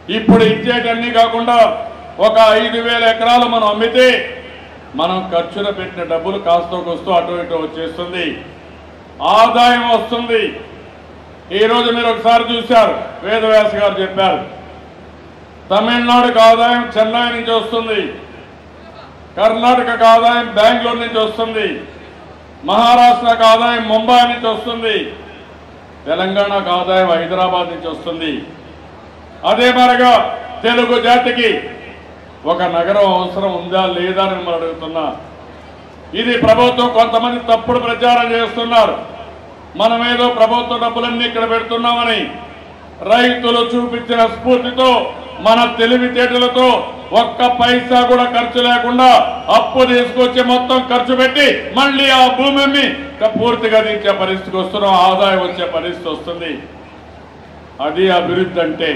ఇప్పుడు ఇచ్చేటన్నీ కాకుండా ఒక ఐదు వేల ఎకరాలు మనం అమ్మితే మనం ఖర్చున పెట్టిన డబ్బులు కాస్త కొస్తూ అటు ఇటు వచ్చేస్తుంది ఆదాయం వస్తుంది ఈ రోజు మీరు ఒకసారి చూశారు వేదవ్యాస గారు చెప్పారు తమిళనాడుకు ఆదాయం చెన్నై నుంచి వస్తుంది కర్ణాటకకు ఆదాయం బెంగళూరు నుంచి వస్తుంది మహారాష్ట్రకు ఆదాయం ముంబై నుంచి వస్తుంది తెలంగాణకు ఆదాయం హైదరాబాద్ నుంచి వస్తుంది అదే మరగా తెలుగు జాతికి ఒక నగరం అవసరం ఉందా లేదా అని మనం అడుగుతున్నా ఇది ప్రభుత్వం కొంతమంది తప్పుడు ప్రచారం చేస్తున్నారు మనమేదో ప్రభుత్వ డబ్బులన్నీ ఇక్కడ పెడుతున్నామని రైతులు చూపించిన స్ఫూర్తితో మన తెలివితేటలతో ఒక్క పైసా కూడా ఖర్చు లేకుండా అప్పు తీసుకొచ్చి మొత్తం ఖర్చు పెట్టి మళ్ళీ ఆ భూమి అమ్మి ఇంకా పూర్తిగా దించే పరిస్థితికి వస్తున్నాం ఆదాయం వచ్చే పరిస్థితి వస్తుంది అది అభివృద్ధి అంటే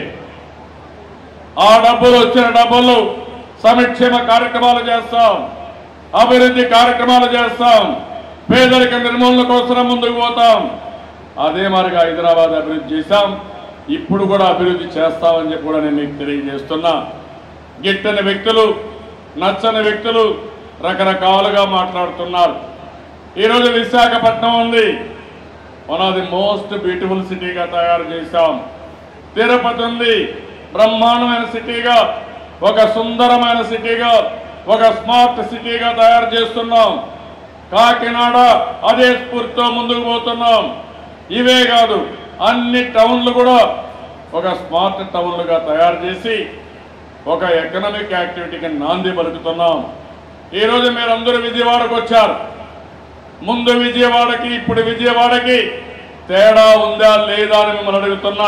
ఆ డబ్బులు వచ్చిన డబ్బులు సంక్షేమ కార్యక్రమాలు చేస్తాం అభివృద్ధి కార్యక్రమాలు చేస్తాం పేదరిక నిర్మూలన కోసం ముందుకు పోతాం అదే మరిగా హైదరాబాద్ అభివృద్ధి చేశాం ఇప్పుడు కూడా అభివృద్ధి చేస్తామని చెప్పి కూడా నేను మీకు తెలియజేస్తున్నా గిట్టని వ్యక్తులు నచ్చని వ్యక్తులు రకరకాలుగా మాట్లాడుతున్నారు ఈరోజు విశాఖపట్నం ఉంది one of the most beautiful సిటీగా తయారు చేశాం తిరుపతి ఉంది బ్రహ్మాండమైన సిటీగా ఒక సుందరమైన సిటీగా ఒక స్మార్ట్ సిటీగా తయారు చేస్తున్నాం కాకినాడ అదే స్ఫూర్తితో ముందుకు పోతున్నాం ఇవే కాదు అన్ని టౌన్లు కూడా ఒక స్మార్ట్ టౌన్లుగా తయారు చేసి ఒక ఎకనామిక్ యాక్టివిటీకి నాంది పలుకుతున్నాం ఈరోజు మీరందరూ విజయవాడకు వచ్చారు ముందు విజయవాడకి ఇప్పుడు విజయవాడకి తేడా ఉందా లేదా అని మిమ్మల్ని అడుగుతున్నా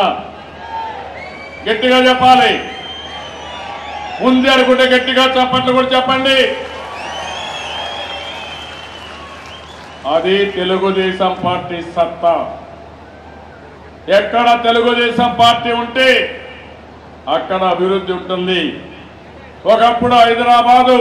గట్టిగా చెప్పాలి ఉంది అనుకుంటే గట్టిగా చప్పట్లు కూడా చెప్పండి అది తెలుగుదేశం పార్టీ సత్తా ఎక్కడ తెలుగుదేశం పార్టీ ఉంటే అక్కడ అభివృద్ధి ఉంటుంది ఒకప్పుడు హైదరాబాదు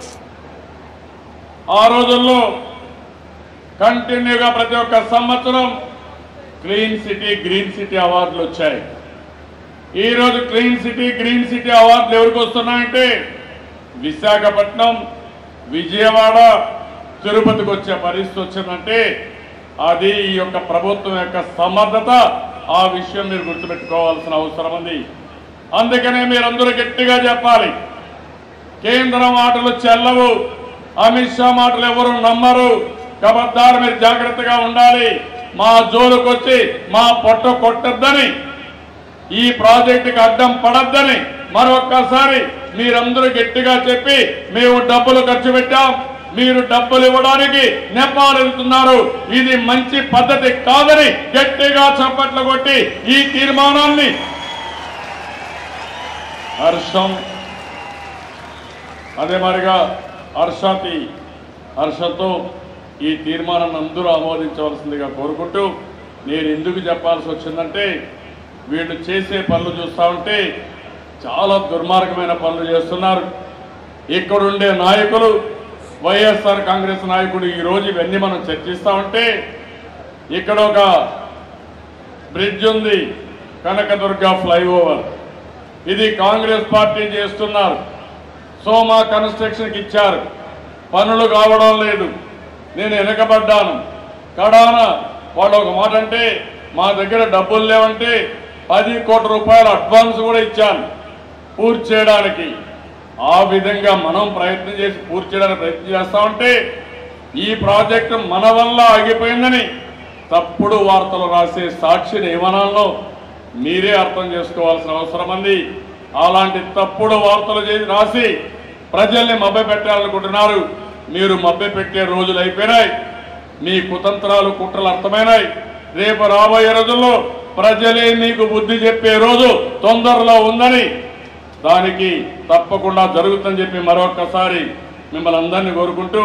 ఆ రోజుల్లో కంటిన్యూగా ప్రతి ఒక్క సంవత్సరం క్లీన్ సిటీ గ్రీన్ సిటీ అవార్డులు వచ్చాయి ఈ రోజు క్లీన్ సిటీ గ్రీన్ సిటీ అవార్డులు ఎవరికి వస్తున్నాయంటే విశాఖపట్నం విజయవాడ తిరుపతికి వచ్చే పరిస్థితి వచ్చిందంటే అది ఈ యొక్క ప్రభుత్వం యొక్క సమర్థత ఆ విషయం మీరు గుర్తుపెట్టుకోవాల్సిన అవసరం ఉంది అందుకనే మీరందరూ గట్టిగా చెప్పాలి కేంద్రం మాటలు చెల్లవు అమిత్ షా మాటలు ఎవరు నమ్మరు కబద్దారు మీరు జాగ్రత్తగా ఉండాలి మా జోలుకు వచ్చి మా పొట్ట కొట్టద్దని ఈ ప్రాజెక్టుకి అడ్డం పడద్దని మరొక్కసారి మీరందరూ గట్టిగా చెప్పి మేము డబ్బులు ఖర్చు పెట్టాం మీరు డబ్బులు ఇవ్వడానికి నెపాలు వెళ్తున్నారు ఇది మంచి పద్ధతి కాదని గట్టిగా చప్పట్లు కొట్టి ఈ తీర్మానాన్ని హర్షం అదే మరిగా హర్షాతి హర్షంతో ఈ తీర్మానాన్ని అందరూ ఆమోదించవలసిందిగా కోరుకుంటూ నేను ఎందుకు చెప్పాల్సి వచ్చిందంటే వీళ్ళు చేసే పనులు చూస్తా ఉంటే చాలా దుర్మార్గమైన పనులు చేస్తున్నారు ఇక్కడుండే నాయకులు వైఎస్ఆర్ కాంగ్రెస్ నాయకుడు ఈ రోజు ఇవన్నీ మనం చర్చిస్తా ఉంటే ఇక్కడ ఒక బ్రిడ్జ్ ఉంది కనకదుర్గ ఫ్లైఓవర్ ఇది కాంగ్రెస్ పార్టీ చేస్తున్నారు సోమా కన్స్ట్రక్షన్కి ఇచ్చారు పనులు కావడం లేదు నేను వెనకబడ్డాను కడాన వాళ్ళు ఒక మాట అంటే మా దగ్గర డబ్బులు లేవంటే పది కోట్ల రూపాయల అడ్వాన్స్ కూడా ఇచ్చాను పూర్తి చేయడానికి ఆ విధంగా మనం ప్రయత్నం చేసి పూర్తి చేయడానికి ప్రయత్నం చేస్తా ఉంటే ఈ ప్రాజెక్టు మన వల్ల ఆగిపోయిందని తప్పుడు వార్తలు రాసే సాక్షిని ఏమనాలో మీరే అర్థం చేసుకోవాల్సిన అవసరం ఉంది అలాంటి తప్పుడు వార్తలు చేసి రాసి ప్రజల్ని మభ్య పెట్టాలనుకుంటున్నారు మీరు మభ్య పెట్టే రోజులు అయిపోయినాయి మీ కుతంత్రాలు కుట్రలు అర్థమైనాయి రేపు రాబోయే రోజుల్లో ప్రజలే మీకు బుద్ధి చెప్పే రోజు తొందరలో ఉందని దానికి తప్పకుండా జరుగుతుందని చెప్పి మరొక్కసారి మిమ్మల్ని అందరినీ కోరుకుంటూ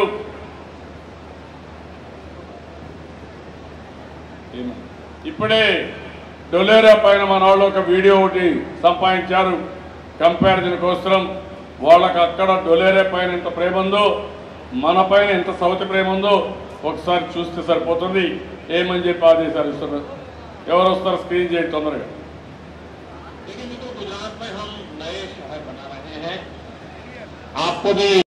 ఇప్పుడే డొలేరా పైన మన వాళ్ళు ఒక వీడియో ఒకటి సంపాదించారు కంపారిజన్ కోసం వాళ్ళకి అక్కడ డొలేరా పైన ఎంత ప్రేమ ఉందో మన పైన ఎంత సౌతి ప్రేమ ఉందో ఒకసారి చూస్తే సరిపోతుంది ఏమని చెప్పి ఆదేశాలు ఇస్తున్నారు ఎవరు వస్తారు స్క్రీన్ చేయండి తొందరగా लेकिन ये तो गुजरात भारत में हम नए शहर बना रहे हैं आपको भी